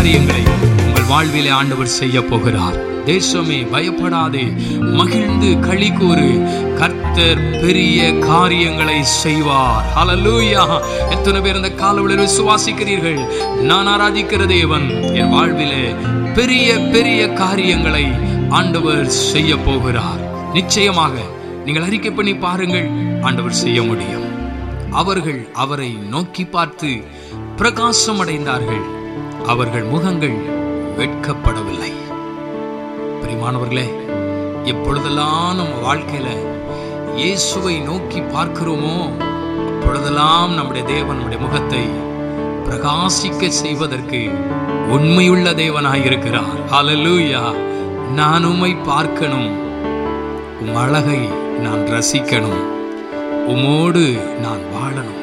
காரியங்களை உங்கள் வாழ்விலே ஆண்டவர் செய்ய போகிறார் தேசமே பயப்படாதே மகிழ்ந்து களி கூறு கர்த்தர் பெரிய காரியங்களை செய்வார் ஹalleluya எத்தனை பேர் இந்த காலவெளியில் விசுவாசிக்கிறீர்கள் நான் ஆராதிக்கிற தேவன் என் வாழ்விலே பெரிய பெரிய காரியங்களை ஆண்டவர் செய்ய போகிறார் நிச்சயமாக நீங்கள் அறிக்கை பண்ணி பாருங்கள் ஆண்டவர் செய்ய முடியும் அவர்கள் அவரை நோக்கி பார்த்து பிரகாசம் அடைந்தார்கள் அவர்கள் முகங்கள் வெட்கப்படவில்லை பிரியமானவர்களே எப்பொழுதெல்லாம் நம்ம வாழ்க்கையில இயேசுவை நோக்கி பார்க்கிறோமோ அப்பொழுதெல்லாம் நம்முடைய தேவன் நம்முடைய முகத்தை பிரகாசிக்க செய்வதற்கு உண்மையுள்ள தேவனாய் இருக்கிறார் ஹalleluya நான் உம்மை பார்க்கணும் உம் அழகை நான் ரசிக்கணும் உமோடு நான் வாழணும்